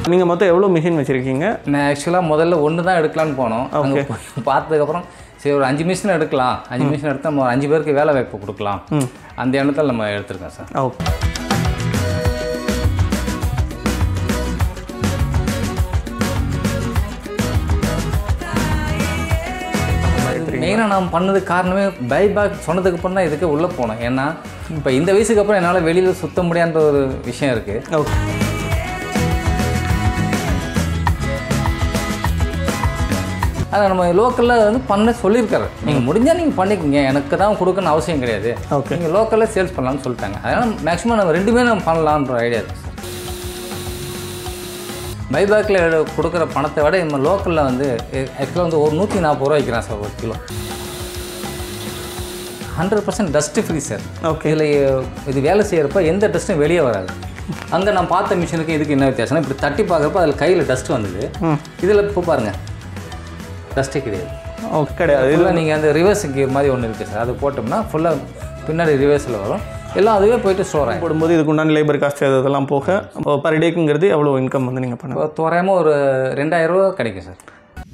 நீங்கள் மொத்தம் எவ்வளோ மிஷின் வச்சுருக்கீங்க நான் ஆக்சுவலாக முதல்ல ஒன்று தான் எடுக்கலான்னு போனோம் அங்கே போய் பார்த்ததுக்கப்புறம் சரி ஒரு அஞ்சு மிஷின் எடுக்கலாம் அஞ்சு மிஷின் எடுத்து நம்ம ஒரு அஞ்சு பேருக்கு வேலை வாய்ப்பு கொடுக்கலாம் அந்த எண்ணத்தில் நம்ம எடுத்திருக்கோம் சார் ஓகே மெயினாக நான் பண்ணது காரணமே பைபேக் சொன்னதுக்கு அப்புறம் தான் இதுக்கு உள்ளே போனேன் ஏன்னா இப்போ இந்த வயசுக்கு அப்புறம் என்னால் வெளியில் சுத்த முடியாத ஒரு விஷயம் இருக்குது ஓகே அதை நம்ம லோக்கலில் வந்து பண்ண சொல்லியிருக்காரு நீங்கள் முடிஞ்சால் நீங்கள் பண்ணிக்கோங்க எனக்கு தான் கொடுக்கணும்னு அவசியம் கிடையாது Okay. நீங்கள் லோக்கலில் சேல்ஸ் பண்ணலாம்னு சொல்லிட்டாங்க அதனால் மேக்ஸிமம் நம்ம ரெண்டுமே நம்ம பண்ணலான்ற ஐடியா இருக்குது சார் பைபேக்கில் கொடுக்குற பணத்தை விட நம்ம லோக்கலில் வந்து ஆக்சுவலாக வந்து ஒரு நூற்றி நாற்பது ரூபா வைக்கிறான் சார் ஒரு kilo hundred percent dust free sir okay இதில் இது வேலை செய்கிறப்ப எந்த டஸ்ட்டும் வெளியே வராது அங்கே நான் பார்த்த மிஷினுக்கு இதுக்கு என்ன வித்தியாசம்னா இப்படி தட்டி பார்க்குறப்ப அதில் கையில் டஸ்ட் வந்தது இதில் இப்போ பாருங்கள் டஸ்ட்டே கிடையாது ஓகே கிடையாது ஃபுல்லாக நீங்கள் அந்த ரிவர்ஸ் கியர் மாதிரி ஒன்று இருக்குது சார் அது போட்டோம்னா ஃபுல்லாக பின்னாடி ரிவர்ஸில் வரும் எல்லாம் அதுவே போயிட்டு ஸ்டோர் ஆகும் போடும்போது இதுக்கு உண்டான லேபர் காஸ்ட் இதெல்லாம் போக பர் டேக்குங்கிறது எவ்வளோ இன்கம் வந்து நீங்கள் பண்ணுங்க இப்போ தோராயமாக ஒரு ரெண்டாயிரம் ரூபா கிடைக்கும் சார்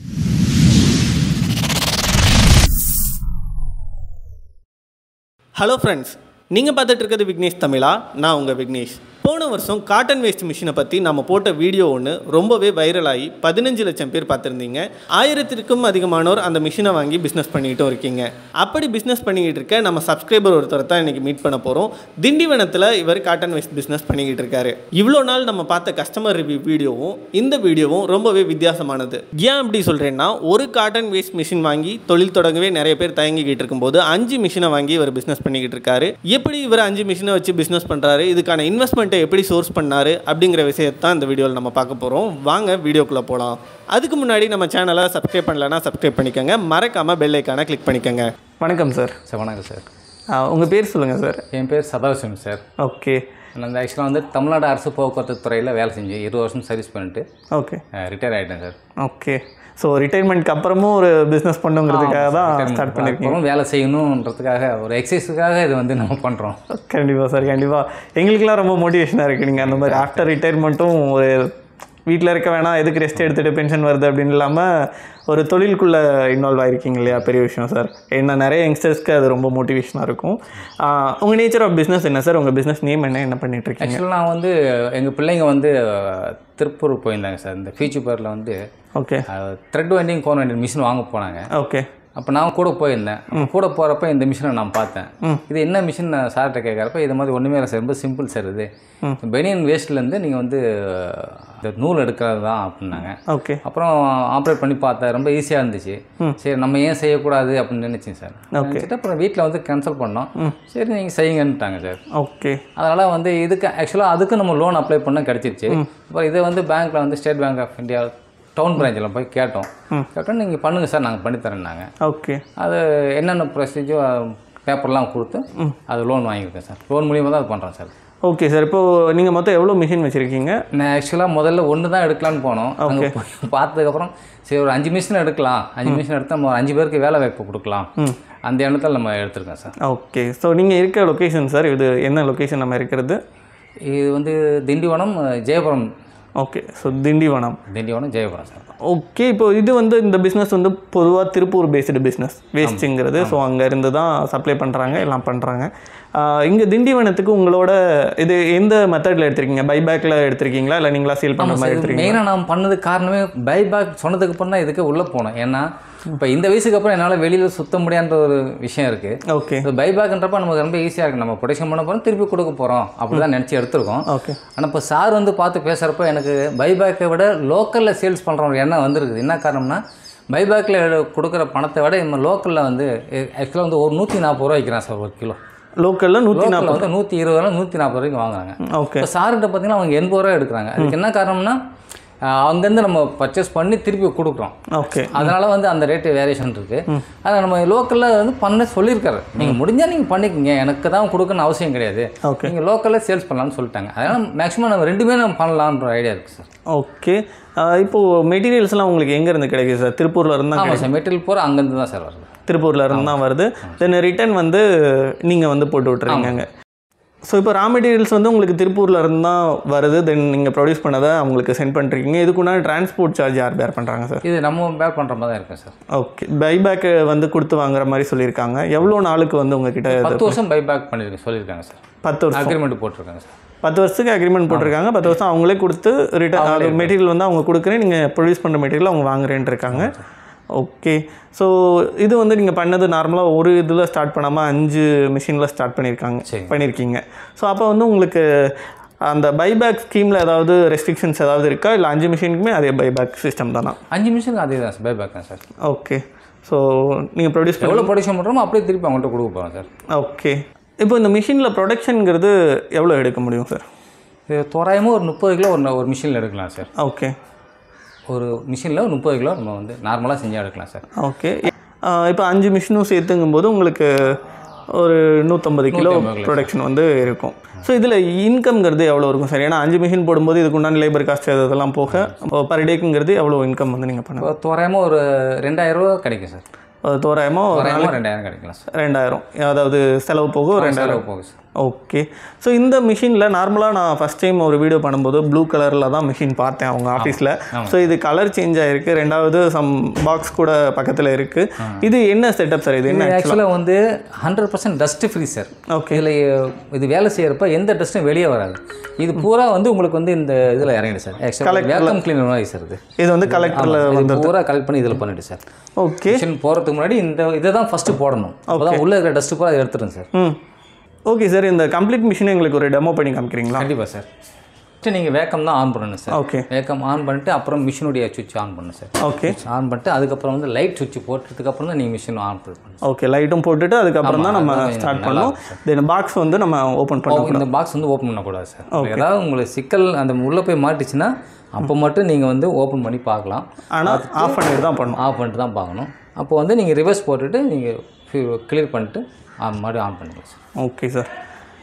ஹலோ ஃப்ரெண்ட்ஸ் நீங்கள் பார்த்துட்டு இருக்கிறது விக்னேஷ் தமிழா நான் உங்கள் விக்னேஷ் போன வருஷம் காட்டன் வேஸ்ட் மிஷினை பற்றி நம்ம போட்ட வீடியோ ஒன்று ரொம்பவே வைரலாகி பதினஞ்சு லட்சம் பேர் பார்த்துருந்தீங்க ஆயிரத்திற்கும் அதிகமானோர் அந்த மிஷினை வாங்கி பிஸ்னஸ் பண்ணிக்கிட்டும் இருக்கீங்க அப்படி பிஸ்னஸ் பண்ணிக்கிட்டு இருக்க நம்ம சப்ஸ்கிரைபர் ஒருத்தரை தான் இன்றைக்கி மீட் பண்ண போகிறோம் திண்டிவனத்தில் இவர் காட்டன் வேஸ்ட் பிஸ்னஸ் பண்ணிக்கிட்டு இருக்காரு இவ்வளோ நாள் நம்ம பார்த்த கஸ்டமர் ரிவ்யூ வீடியோவும் இந்த வீடியோவும் ரொம்பவே வித்தியாசமானது ஏன் அப்படி சொல்கிறேன்னா ஒரு காட்டன் வேஸ்ட் மிஷின் வாங்கி தொழில் தொடங்கவே நிறைய பேர் தயங்கிக்கிட்டு இருக்கும்போது அஞ்சு மிஷினை வாங்கி இவர் பிஸ்னஸ் பண்ணிக்கிட்டு இருக்காரு எப்படி இவர் அஞ்சு மிஷினை வச்சு பிஸ்னஸ் பண்ணுறாரு இதுக்கான இன்வெஸ்ட்மெண்ட்டை எப்படி சோர்ஸ் பண்ணாரு அப்படிங்கிற விஷயத்தை தான் இந்த வீடியோவில் நம்ம பார்க்க போகிறோம் வாங்க வீடியோக்குள்ளே போகலாம் அதுக்கு முன்னாடி நம்ம சேனலை சப்ஸ்கிரைப் பண்ணலன்னா சப்ஸ்கிரைப் பண்ணிக்கோங்க மறக்காமல் பெல் ஐக்கானை கிளிக் பண்ணிக்கோங்க வணக்கம் சார் சார் வணக்கம் சார் உங்கள் பேர் சொல்லுங்கள் சார் என் பேர் சதாசிவம் சார் ஓகே நான் வந்து ஆக்சுவலாக வந்து தமிழ்நாடு அரசு போக்குவரத்து துறையில் வேலை செஞ்சேன் இருபது வருஷம் சர்வீஸ் பண்ணிட்டு ஓகே ரிட்டையர் ஆகிட்டேன் சார் ஓகே ஸோ ரிட்டைர்மெண்ட்க்கு அப்புறமும் ஒரு பிஸ்னஸ் பண்ணுங்கிறதுக்காக தான் ஸ்டார்ட் பண்ணியிருக்கீங்க அப்புறம் வேலை செய்யணுன்றதுக்காக ஒரு எக்ஸசைஸுக்காக இது வந்து நம்ம பண்ணுறோம் கண்டிப்பாக சார் கண்டிப்பாக எங்களுக்கெல்லாம் ரொம்ப மோட்டிவேஷனாக இருக்குது நீங்கள் அந்த மாதிரி ஆஃப்டர் ரிட்டையர்மெண்ட்டும் ஒரு வீட்டில் இருக்க வேணாம் எதுக்கு ரெஸ்ட் எடுத்துகிட்டு பென்ஷன் வருது அப்படின்னு இல்லாமல் ஒரு தொழிலுக்குள்ளே இன்வால்வ் ஆகிருக்கீங்க இல்லையா பெரிய விஷயம் சார் என்ன நிறைய யங்ஸ்டர்ஸ்க்கு அது ரொம்ப மோட்டிவேஷனாக இருக்கும் உங்கள் நேச்சர் ஆஃப் பிஸ்னஸ் என்ன சார் உங்கள் பிஸ்னஸ் நேம் என்ன என்ன பண்ணிட்டு இருக்கீங்க ஆக்சுவலாக நான் வந்து எங்கள் பிள்ளைங்க வந்து அஹ், திருப்பூர் போயிருந்தாங்க சார் இந்த ஃபியூச்சர் பேரில் வந்து okay thread vending cone vending machine வாங்க போனாங்க ஓகே அப்போ நான் கூட போயிருந்தேன் கூட போகிறப்ப இந்த மிஷினை நான் பார்த்தேன் இது என்ன மிஷின் நான் சார்கிட்ட கேட்குறப்ப இது மாதிரி ஒன்றுமே இல்லை சார் ரொம்ப சிம்பிள் சார் இது பெனியன் வேஸ்ட்லேருந்து நீங்கள் வந்து இந்த நூல் எடுக்கிறது தான் அப்படின்னாங்க ஓகே அப்புறம் ஆப்ரேட் பண்ணி பார்த்தேன் ரொம்ப ஈஸியாக இருந்துச்சு சரி நம்ம ஏன் செய்யக்கூடாது அப்படின்னு நினச்சேன் சார் நினச்சிட்டு அப்புறம் வீட்டில் வந்து கேன்சல் பண்ணோம் சரி நீங்கள் செய்யுங்கன்ட்டாங்க சார் ஓகே அதனால் வந்து இதுக்கு ஆக்சுவலாக அதுக்கு நம்ம லோன் அப்ளை பண்ண கிடச்சிருச்சு அப்புறம் இதை வந்து பேங்க்கில் வந்து State Bank of India town பிரான்ச்சில் போய் கேட்டோம் கேட்டோம் நீங்கள் பண்ணுங்கள் சார் நாங்கள் பண்ணித்தரேன்னாங்க ஓகே அது என்னென்ன ப்ரொசீஜர் பேப்பர்லாம் கொடுத்து அது லோன் வாங்கியிருக்கேன் சார் லோன் மூலியமாக தான் அது பண்ணுறேன் சார் ஓகே சார் இப்போது நீங்கள் மொத்தம் எவ்வளோ மிஷின் வச்சுருக்கீங்க நான் ஆக்சுவலாக முதல்ல ஒன்று தான் எடுக்கலான்னு போனோம் அங்கே போய் பார்த்ததுக்கப்புறம் சரி ஒரு அஞ்சு மிஷின் எடுக்கலாம் அஞ்சு மிஷின் எடுத்து நம்ம ஒரு அஞ்சு பேருக்கு வேலை வாய்ப்பு கொடுக்கலாம் அந்த எண்ணத்தில் நம்ம எடுத்திருக்கோம் சார் ஓகே ஸோ நீங்கள் இருக்க லொக்கேஷன் சார் இது என்ன லொக்கேஷன் நம்ம இருக்கிறது இது வந்து Tindivanam Jayapuram okay so Tindivanam Tindivanam Jayapuram sir okay இப்போ இது வந்து இந்த பிஸ்னஸ் வந்து பொதுவாக திருப்பூர் பேஸ்டு பிஸ்னஸ் வேஸ்ட்டுங்கிறது ஸோ அங்கே இருந்து தான் சப்ளை பண்ணுறாங்க எல்லாம் பண்ணுறாங்க இங்கே திண்டிவனத்துக்கு உங்களோட இது எந்த மெத்தடில் எடுத்திருக்கீங்க பைபேக்கில் எடுத்திருக்கீங்களா இல்லை நீங்களா சேல் பண்ணுற மாதிரி எடுத்திருக்கீங்க மெயினாக நான் பண்ணது காரணமே பைபேக் சொன்னதுக்கு அப்புறம் தான் இதுக்கு உள்ளே போனேன் ஏன்னா இப்போ இந்த வயசுக்கு அப்புறம் என்னால் வெளியில் சுத்த முடியாத ஒரு விஷயம் இருக்குது ஓகே இந்த பைபேக்ன்றப்ப நமக்கு ரொம்ப ஈஸியாக இருக்குது நம்ம ப்ரொடக்ஷன் பண்ண போகிறோம் திருப்பி கொடுக்க போகிறோம் அப்படி தான் நினச்சி எடுத்திருக்கோம் ஓகே ஆனால் இப்போ சார் வந்து பார்த்து பேசுகிறப்ப எனக்கு பைபேக்கை விட லோக்கலில் சேல்ஸ் பண்ணுற ஒரு எண்ணம் வந்திருக்குது என்ன காரணம்னா பைபேக்கில் கொடுக்குற பணத்தை விட நம்ம லோக்கலில் வந்து ஆக்சுவலாக வந்து ஒரு நூற்றி நாற்பது ரூபா விற்கிறான் சார் ஒரு கிலோ லோக்கலில் நூற்றி லோக்கலில் வந்து நூற்றி இருபது ரூபா நூற்றி நாற்பது ரூபாய்க்கு வாங்குறாங்க ஓகே இப்போ சார்கிட்ட பார்த்தீங்கன்னா அவங்க எண்பது ரூபா எடுக்கிறாங்க அதுக்கு என்ன காரணம்னா ஆஹ் அங்கேருந்து நம்ம பர்ச்சேஸ் பண்ணி திருப்பி கொடுக்குறோம் ஓகே அதனால வந்து அந்த ரேட்டு வேரியேஷன் இருக்கு அதை நம்ம லோக்கலில் வந்து பண்ண சொல்லியிருக்காரு நீங்கள் முடிஞ்சால் நீங்கள் பண்ணிக்கோங்க எனக்கு தான் கொடுக்கணும்னு அவசியம் கிடையாது ஓகே நீங்கள் லோக்கலில் சேல்ஸ் பண்ணலாம்னு சொல்லிட்டாங்க அதனால் மேக்ஸிமம் நம்ம ரெண்டுமே நம்ம பண்ணலான்ற ஐடியா இருக்குது சார் ஓகே இப்போது மெட்டீரியல்ஸ்லாம் உங்களுக்கு எங்கேருந்து கிடைக்குது சார் திருப்பூரில் இருந்து தான் ஆமாம் சார் மெட்டீரியல் பூரா அங்கேருந்து தான் சார் வருது திருப்பூரில் இருந்து தான் வருது தென் ரிட்டர்ன் வந்து நீங்கள் வந்து போட்டு விட்றீங்க அங்கே ஸோ இப்போ ரா மெட்டீரியல்ஸ் வந்து உங்களுக்கு திருப்பூர்ல இருந்து தான் வருது தென் நீங்கள் ப்ரொடியூஸ் பண்ணதை அவங்களுக்கு சென்ட் பண்ணுறீங்க இதுக்குண்டான டிரான்ஸ்போர்ட் சார்ஜ் யார் பேர் பண்ணுறாங்க சார் இது நம்ம பேர் பண்ணுற மாதிரி தான் இருக்கும் சார் ஓகே பைபேக் வந்து கொடுத்து வாங்குற மாதிரி சொல்லியிருக்காங்க எவ்வளோ நாளுக்கு வந்து உங்ககிட்ட இது பத்து வருஷம் பைபேக் பண்ணியிருக்கேன் சொல்லியிருக்காங்க சார் பத்து வருஷம் அக்ரிமெண்ட் போட்டிருக்காங்க சார் பத்து வருஷத்துக்கு அக்ரிமெண்ட் போட்டிருக்காங்க பத்து வருஷம் அவங்களே கொடுத்து ரிட்டர்ன் அது மெட்டீரியல் வந்து அவங்க கொடுக்குறேன் நீங்கள் ப்ரொடியூஸ் பண்ணுற மெட்டீரியல் அவங்க வாங்குறேன்ட்டு இருக்காங்க ஓகே ஸோ இது வந்து நீங்கள் பண்ணது நார்மலாக ஒரு இதில் ஸ்டார்ட் பண்ணாமல் அஞ்சு மிஷினில் ஸ்டார்ட் பண்ணியிருக்காங்க சரி. பண்ணியிருக்கீங்க ஸோ அப்போ வந்து உங்களுக்கு அந்த பைபேக் ஸ்கீமில் ஏதாவது ரெஸ்ட்ரிக்ஷன்ஸ் ஏதாவது இருக்கா இல்லை அஞ்சு மிஷினுக்குமே அதே பைபேக் சிஸ்டம் தானா அஞ்சு நிமிஷம் அதே தான் சார் பைபேக் தான் சார் ஓகே ஸோ நீங்கள் ப்ரொடியூஸ் பண்ண எவ்வளோ ப்ரொடக்ஷன் பண்ணுறோமோ அப்படியே திருப்பி அவங்கள்ட்ட கொடுக்க போகிறோம் சார் ஓகே இப்போ இந்த மிஷினில் ப்ரொடக்ஷனுங்கிறது எவ்வளோ எடுக்க முடியும் சார் இது தோராயமாக ஒரு முப்பது கிலோ ஒரு ஒரு மிஷினில் எடுக்கலாம் சார் ஓகே ஒரு மிஷினில் ஒரு முப்பது கிலோ நம்ம வந்து நார்மலாக செஞ்சு எடுக்கலாம் சார் ஓகே இப்போ அஞ்சு மிஷினும் சேர்த்துங்கும் போது உங்களுக்கு ஒரு நூற்றம்பது கிலோ ப்ரொடக்ஷன் வந்து இருக்கும் ஸோ இதில் இன்கம்ங்கிறது எவ்வளோ இருக்கும் சார் ஏன்னா அஞ்சு மிஷின் போடும்போது இதுக்கு உண்டான லேபர் காஸ்ட் இதெல்லாம் போக பர் டேக்குங்கிறது எவ்வளோ இன்கம் வந்து நீங்கள் பண்ணுங்க இப்போ தோராயமாக ஒரு ரெண்டாயிரம் ரூபா கிடைக்கும் சார் தோராயமாக ஒரு தோராயமாக ரெண்டாயிரம் கிடைக்கலாம் சார் ரெண்டாயிரம் அதாவது செலவு போக ஒரு ரெண்டாயிரம் செலவு போகுது சார் ஓகே ஸோ இந்த மிஷினில் நார்மலாக நான் ஃபஸ்ட் டைம் ஒரு வீடியோ பண்ணும்போது ப்ளூ கலரில் தான் மிஷின் பார்த்தேன் அவங்க ஆஃபீஸில் ஸோ இது கலர் சேஞ்ச் ஆகிருக்கு ரெண்டாவது சம் பாக்ஸ் கூட பக்கத்தில் இருக்குது இது என்ன செட்டப் சார் இது என்ன ஆக்சுவலாக வந்து hundred percent dust free sir okay இதில் இது வேலை செய்கிறப்ப எந்த டஸ்ட்டும் வெளியே வராது இது பூரா வந்து உங்களுக்கு வந்து இந்த இதில் இறங்கிடு சார் ஆக்சுவலாக வேக்கம் கிளீனர் மாதிரி சார் இது இது வந்து கலெக்டரில் இது பூரா கலெக்ட் பண்ணி இதில் பண்ணிட்டு சார் ஓகே மிஷின் போகிறதுக்கு முன்னாடி இந்த இதை தான் ஃபஸ்ட்டு போடணும் அப்போ தான் உள்ளே இருக்கிற டஸ்ட்டு பூரா எடுத்துரும் சார் ம் ஓகே சார் இந்த கம்ப்ளீட் மிஷினை எங்களுக்கு ஒரு டெமோ பண்ணி காமிக்கிறீங்களா கண்டிப்பாக சார் ஃபஸ்ட்டு நீங்கள் வேக்கம் தான் ஆன் பண்ணணும் சார் ஓகே வேக்கம் ஆன் பண்ணிட்டு அப்புறம் மிஷினுடைய சுவிட்ச் ஆன் பண்ணணும் சார் ஓகே ஆன் பண்ணிட்டு அதுக்கப்புறம் வந்து லைட் சுவிட்ச் போட்டதுக்கு அப்புறம் தான் நீங்கள் மிஷின் ஆன் பண்ணணும் ஓகே லைட்டும் போட்டுட்டு அதுக்கப்புறம் தான் நம்ம ஸ்டார்ட் பண்ணோம் தென் பாக்ஸ் வந்து நம்ம ஓப்பன் பண்ணோம் இந்த பாக்ஸ் வந்து ஓப்பன் பண்ணக்கூடாது சார் ஏதாவது உங்களுக்கு சிக்கல் அந்த உள்ளே போய் மாட்டுச்சுன்னா அப்போ மட்டும் நீங்கள் வந்து ஓப்பன் பண்ணி பார்க்கலாம் ஆனால் ஆஃப் பண்ணிட்டு தான் பண்ணணும் ஆஃப் பண்ணிட்டு தான் பார்க்கணும் அப்போ வந்து நீங்கள் ரிவர்ஸ் போட்டுட்டு நீங்கள் கிளியர் பண்ணிட்டு ஆ, மறுபடியும் ஆன் பண்ணிக்கலாம் சார் ஓகே சார்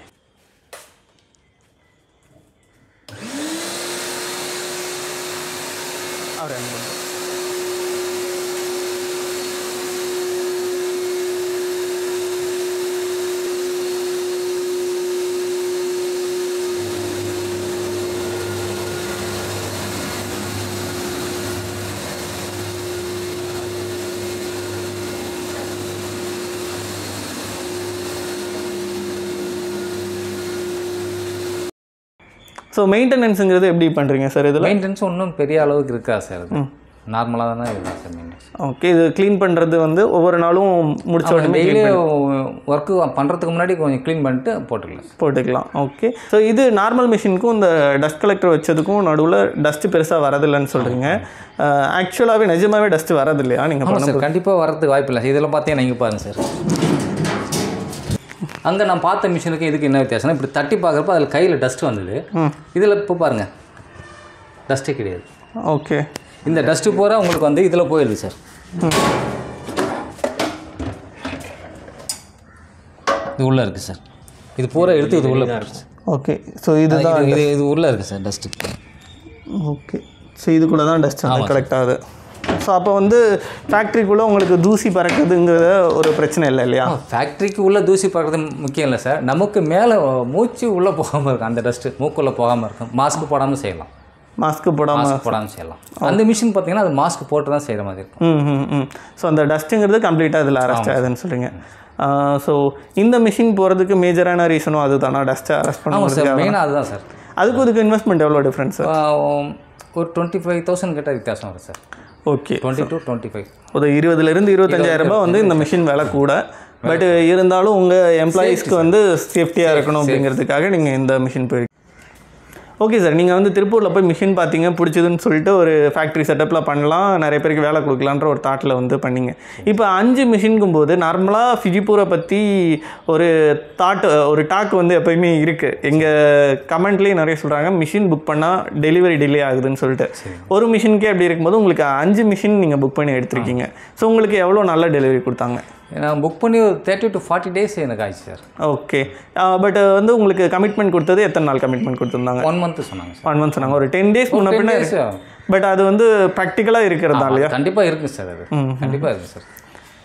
ஸோ மெயின்டெனன்ஸுங்கிறது எப்படி பண்ணுறீங்க சார் இதில் மெயின்டெனன்ஸ் ஒன்றும் பெரிய அளவுக்கு இருக்கா சார் அது நார்மலாக தானே இருக்கா சார் மெயின்டெனன்ஸ் ஓகே இது க்ளீன் பண்ணுறது வந்து ஒவ்வொரு நாளும் முடிச்ச உடனே டெய்லி ஒர்க்கு பண்ணுறதுக்கு முன்னாடி கொஞ்சம் க்ளீன் பண்ணிட்டு போட்டுக்கலாம் சார் போட்டுக்கலாம் ஓகே ஸோ இது நார்மல் மிஷினுக்கும் இந்த டஸ்ட் கலெக்டர் வச்சதுக்கும் நடுவில் டஸ்ட்டு பெருசாக வரதில்லைன்னு சொல்கிறீங்க ஆக்சுவலாகவே நிஜமாவே டஸ்ட்டு வரதில்லையா நீங்கள் ஆமாம் சார் கண்டிப்பாக வரதுக்கு வாய்ப்பு இல்லை இதில் பார்த்தீங்கன்னா நீங்கள் பாருங்க சார் அங்கே நான் பார்த்த மிஷினுக்கு இதுக்கு என்ன வித்தியாசம்னா இப்படி தட்டி பார்க்குறப்ப அதில் கையில் டஸ்ட் வந்தது இதில் இப்போ பாருங்கள் டஸ்ட்டே கிடையாது ஓகே இந்த டஸ்ட்டு பூரா உங்களுக்கு வந்து இதில் போயிடுது சார் இது உள்ளே இருக்குது சார் இது பூரா எடுத்து இது உள்ளே போயிடுச்சு ஓகே ஸோ இதுதான் இது இது உள்ளே இருக்குது சார் டஸ்ட்டு ஓகே ஸோ இதுக்குள்ளே தான் டஸ்ட் வந்து கலெக்ட் ஆகுது ஸோ அப்போ வந்து ஃபேக்ட்ரிக்குள்ளே உங்களுக்கு தூசி பறக்குதுங்கிறத ஒரு பிரச்சனை இல்லை இல்லையா ஃபேக்ட்ரிக்கு உள்ளே தூசி பார்க்குறது முக்கியம் இல்லை சார் நமக்கு மேலே மூச்சு உள்ளே போகாமல் இருக்கும் அந்த டஸ்ட்டு மூக்குள்ளே போகாமல் இருக்கும் மாஸ்க் போடாமல் செய்யலாம் மாஸ்க்கு போடாமல் மாஸ்க் போடாமல் செய்யலாம் அந்த மிஷின் பார்த்தீங்கன்னா அது மாஸ்க் போட்டு தான் செய்கிற மாதிரி இருக்கும் ம் ம் ம் ஸோ அந்த டஸ்ட்டுங்கிறது கம்ப்ளீட்டாக இதில் அரெஸ்ட் ஆகுதுன்னு சொல்கிறீங்க ஸோ இந்த மிஷின் போகிறதுக்கு மேஜரான ரீசனும் அதுதானா டஸ்ட்டை அரெஸ்ட் ஆமாம் பண்ணுறது சார் மெயினாக அதுதான் சார் அதுக்கு இதுக்கு இன்வெஸ்ட்மெண்ட் எவ்வளோ டிஃப்ரென்ஸ் சார் ஆஹ் ஒரு டுவெண்ட்டி ஃபைவ் தௌசண்ட் கிட்ட வித்தியாசம் வரும் sir okay twenty to twenty five ஒரு இருபதுலேருந்து இருபத்தஞ்சாயிரம் ரூபாய் வந்து இந்த மிஷின் விலை கூட பட் இருந்தாலும் உங்கள் எம்ப்ளாயீஸ்க்கு வந்து சேஃப்டியாக இருக்கணும் அப்படிங்கிறதுக்காக நீங்கள் இந்த மிஷின் போயிருக்கீங்க ஓகே சார் நீங்கள் வந்து திருப்பூரில் போய் மிஷின் பார்த்தீங்க பிடிச்சதுன்னு சொல்லிட்டு ஒரு ஃபேக்ட்ரி செட்டப்பில் பண்ணலாம் நிறைய பேருக்கு வேலை கொடுக்கலான்ற ஒரு தாட்டில் வந்து பண்ணீங்க இப்போ அஞ்சு மிஷின்கும் போது நார்மலாக ஃபிஜிபூரை பற்றி ஒரு தாட் ஒரு டாக் வந்து எப்பயுமே இருக்குது எங்கள் கமெண்ட்லேயும் நிறைய சொல்கிறாங்க மிஷின் புக் பண்ணால் டெலிவரி டிலே ஆகுதுன்னு சொல்லிட்டு ஒரு மிஷினுக்கே அப்படி இருக்கும்போது உங்களுக்கு அஞ்சு மிஷின் நீங்கள் புக் பண்ணி எடுத்திருக்கீங்க ஸோ உங்களுக்கு எவ்வளோ நல்ல டெலிவரி கொடுத்தாங்க நான் புக் பண்ணி ஒரு தேர்ட்டி டு ஃபார்ட்டி டேஸ் எனக்கு ஆச்சு சார் ஓகே பட் வந்து உங்களுக்கு கமிட்மெண்ட் கொடுத்தது எத்தனை நாள் கமிட்மெண்ட் கொடுத்துருந்தாங்க ஒன் மந்த் சொன்னாங்க சார் ஒன் மந்த் சொன்னாங்க ஒரு டென் டேஸ் முன்ன பின்ன days, பட் அது வந்து ப்ராக்டிக்கலாக இருக்கிறதா இல்லையா கண்டிப்பாக இருக்குது சார் அது கண்டிப்பாக இருக்குது சார்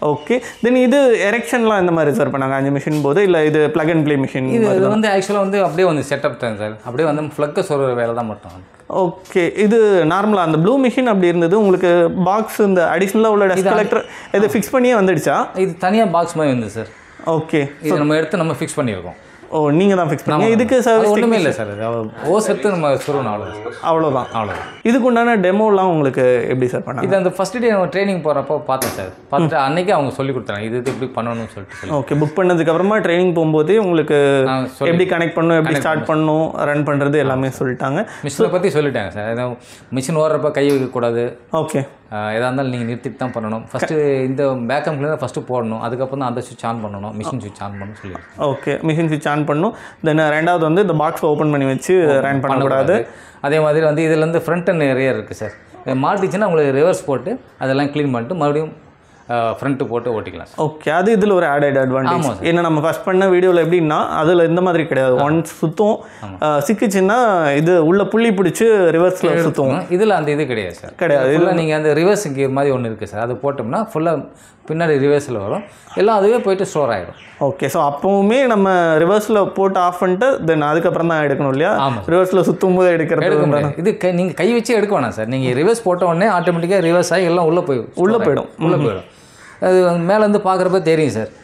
ஓகே தென் இது எரெக்ஷன்லாம் எந்த மாதிரி சார் பண்ணாங்க அஞ்சு மிஷின் போது இல்லை இது பிளக் அண்ட் ப்ளே மிஷின் இது இது வந்து ஆக்சுவலாக வந்து அப்படியே வந்து செட்டப் தான் சார் அப்படியே வந்து ஃப்ளக்கை சொல்கிற வேலை தான் மட்டும் ஓகே இது நார்மலாக அந்த ப்ளூ மிஷின் அப்படி இருந்தது உங்களுக்கு பாக்ஸ் இந்த அடிஷ்னலாக உள்ள டஸ்ட் கலெக்டர் இதை ஃபிக்ஸ் பண்ணியே வந்துடுச்சா இது தனியாக பாக்ஸ் மாதிரி வந்து சார் ஓகே இது நம்ம எடுத்து நம்ம ஃபிக்ஸ் பண்ணியிருக்கோம் ஓ நீங்கள் தான் ஃபிக்ஸ் பண்ணீங்க இதுக்கு அது சர்வீஸ் ஒன்றுமே இல்லை சார் அது ஓஸ் எடுத்து நம்ம சுருவணும் அவ்வளோ அவ்வளோதான் அவ்வளோதான் இதுக்கு உண்டான டெமோலாம் உங்களுக்கு எப்படி சார் பண்ணாங்க இது அந்த ஃபஸ்ட் டே நம்ம ட்ரைனிங் போகிறப்போ பார்த்தேன் சார் பார்த்துட்டு அன்னைக்கே அவங்க சொல்லி கொடுத்தாங்க இது இது இப்படி பண்ணணும்னு சொல்லிட்டு சொல்லி ஓகே புக் பண்ணதுக்கு அப்புறமா ட்ரைனிங் போகும்போதே உங்களுக்கு நான் சொல்லி எப்படி கனெக்ட் பண்ணணும் எப்படி ஸ்டார்ட் பண்ணணும் ரன் பண்ணுறது எல்லாமே சொல்லிட்டாங்க மிஷினை பற்றி சொல்லிட்டாங்க சார் ஏதோ மிஷின் ஓடுறப்ப கை வைக்கக்கூடாது ஓகே எதாக இருந்தாலும் நீங்கள் நிறுத்திட்டு தான் பண்ணணும் ஃபஸ்ட்டு இந்த பேக்கம் கிளீனர் ஃபஸ்ட்டு போடணும் அதுக்கப்புறம் தான் அந்த சுவிட்ச் ஆன் பண்ணணும் மிஷின் சுவிட்ச் ஆன் பண்ணணும் சொல்லி ஓகே மிஷின் ஸ்விட்ச் ஆன் பண்ணும் தென் ரெண்டாவது வந்து இந்த பாக்ஸ் ஓப்பன் பண்ணி வச்சு ரன் பண்ணக்கூடாது அதே மாதிரி வந்து இதுலேருந்து ஃப்ரண்ட் அண்ட் ரியர் இருக்குது சார் மாட்டிச்சுன்னா உங்களுக்கு ரிவர்ஸ் போட்டு அதெல்லாம் க்ளீன் பண்ணிட்டு மறுபடியும் ஃப்ரண்ட்டு போட்டு ஓட்டிக்கலாம் சார் ஓகே அது இதில் ஒரு ஆடட் அட்வான்டேஜ் ஏன்னா நம்ம ஃபர்ஸ்ட் பண்ண வீடியோவில் எப்படின்னா அதில் இந்த மாதிரி கிடையாது ஒன்ஸ் சுத்தம் அஹ், சிக்கிச்சுன்னா இது உள்ள புள்ளி பிடிச்சி ரிவர்ஸில் சுத்தும் இதில் அந்த இது கிடையாது சார் கிடையாது. ஃபுல்லாக நீங்கள் அந்த ரிவர்ஸ் கியர் மாதிரி ஒன்று இருக்குது சார் அது போட்டோம்னா ஃபுல்லாக பின்னாடி ரிவர்ஸில் வரும் எல்லாம் அதுவே போயிட்டு ஸ்டோர் ஆகிடும் ஓகே ஸோ அப்போவுமே நம்ம ரிவர்ஸில் போட்டு ஆஃப் பண்ணிட்டு தென் அதுக்கப்புறம் தான் எடுக்கணும் இல்லையா ஆமாம். ரிவர்ஸில் சுற்றும் போது எடுக்கிறது எடுக்க முடியாது இது கை நீங்கள் கை வச்சு எடுக்க வேணாம் சார் நீங்கள் ரிவர்ஸ் போட்ட உடனே ஆட்டோமேட்டிக்காக ரிவர்ஸ் ஆகி எல்லாம் உள்ளே போய் உள்ளே போயிடும் உள்ளே போயிடும் அது மேலேருந்து பார்க்குறப்ப தெரியும் சார்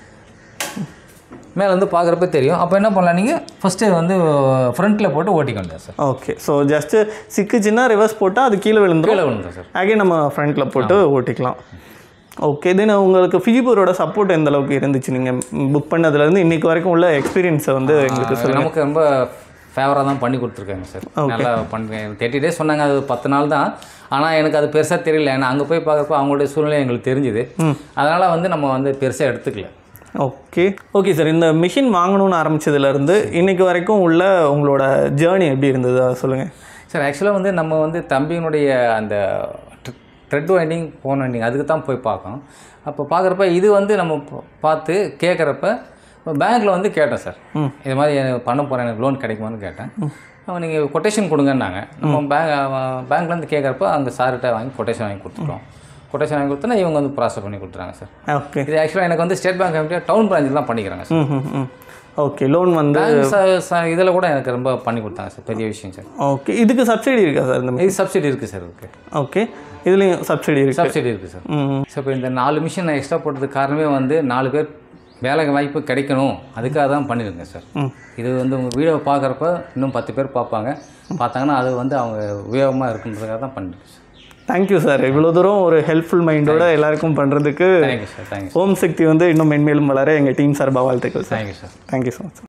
மேலேருந்து பார்க்குறப்ப தெரியும் அப்போ என்ன பண்ணலாம் நீங்கள் ஃபஸ்ட்டு வந்து ஃப்ரண்ட்டில் போட்டு ஓட்டிக்கணும் சார் ஓகே ஸோ ஜஸ்ட்டு சிக்கிச்சுன்னா ரிவர்ஸ் போட்டால் அது கீழே விழுந்துரும் கீழே விழுந்தோம் சார் அகைன் நம்ம ஃப்ரண்ட்டில் போட்டு ஓட்டிக்கலாம் ஓகே தென் உங்களுக்கு ஃபிஜிபூரோட சப்போர்ட் எந்த அளவுக்கு இருந்துச்சு நீங்கள் புக் பண்ணதுலேருந்து இன்னைக்கு வரைக்கும் உள்ள எக்ஸ்பீரியன்ஸை வந்து எங்களுக்கு சொல்லுங்கள் நமக்கு ரொம்ப ஃபேவராக தான் பண்ணி கொடுத்துருக்காங்க சார் நல்லா பண்ணுறேன் தேர்ட்டி டேஸ் சொன்னாங்க அது பத்து நாள் தான் ஆனால் எனக்கு அது பெருசாக தெரியல ஏன்னா அங்கே போய் பார்க்குறப்ப அவங்களுடைய சூழ்நிலை எங்களுக்கு தெரிஞ்சுது அதனால் வந்து நம்ம வந்து பெருசாக எடுத்துக்கல ஓகே ஓகே சார் இந்த மிஷின் வாங்கணும்னு ஆரம்பிச்சதுலேருந்து இன்னைக்கு வரைக்கும் உள்ள உங்களோட ஜேர்னி எப்படி இருந்தது அதை சொல்லுங்கள் சார் ஆக்சுவலாக வந்து நம்ம வந்து தம்பியினுடைய அந்த த்ரெட் வைண்டிங் ஃபோன் வைண்டிங் அதுக்கு தான் போய் பார்க்கணும் அப்போ பார்க்குறப்ப இது வந்து நம்ம பா- பார்த்து கேட்குறப்ப பேங்க்கில் வந்து கேட்டேன் சார் இது மாதிரி எனக்கு பண்ண போகிறேன் எனக்கு லோன் கிடைக்குமான்னு கேட்டேன் அவங்க நீங்கள் கொட்டேஷன் கொடுங்கன்னாங்க நம்ம பேங்க் பேங்க்லேருந்து கேட்குறப்ப அங்கே சார்கிட்ட வாங்கி கொட்டேஷன் வாங்கி கொடுத்துட்டோம் கொட்டேஷன் வாங்கி கொடுத்தோன்னா இவங்க வந்து ப்ராசஸ் பண்ணி கொடுத்துறாங்க சார் ஓகே இது ஆக்சுவலாக எனக்கு வந்து ஸ்டேட் பேங்க் ஆஃப் டவுன் பிரான்ச்சில் தான் பண்ணிக்கிறாங்க சார் ம் ம் ம் ஓகே லோன் வந்து பேங்க் இதில் கூட எனக்கு ரொம்ப பண்ணி கொடுத்தாங்க சார் பெரிய விஷயம் சார் ஓகே இதுக்கு சப்சிடி இருக்கா சார் இந்த இது சப்சிடி இருக்குது சார் இருக்குது ஓகே இதுலேயும் சப்சிடி இருக்கு சப்சிடி இருக்குது சார் ம் ஸோ இப்போ இந்த நாலு மிஷின் நான் எக்ஸ்ட்ரா போட்டதுக்கு காரணமே வந்து நாலு பேர் வேலை வாய்ப்பு கிடைக்கணும் அதுக்காக தான் பண்ணியிருக்கேன் சார் இது வந்து உங்கள் வீடியோ பார்க்குறப்ப இன்னும் பத்து பேர் பார்ப்பாங்க பார்த்தாங்கன்னா அது வந்து அவங்க உபயோகமாக இருக்குன்றதுக்காக தான் பண்ணியிருக்கேன் சார் தேங்க்யூ சார் இவ்வளோ தூரம் ஒரு ஹெல்ப்ஃபுல் மைண்டோட எல்லாருக்கும் பண்ணுறதுக்கு thank you sir thank you Om Shakti வந்து இன்னும் மென்மேலும் வளர எங்கள் டீம் சார்பாக வாழ்த்துக்கள் sir thank you sir thank you so much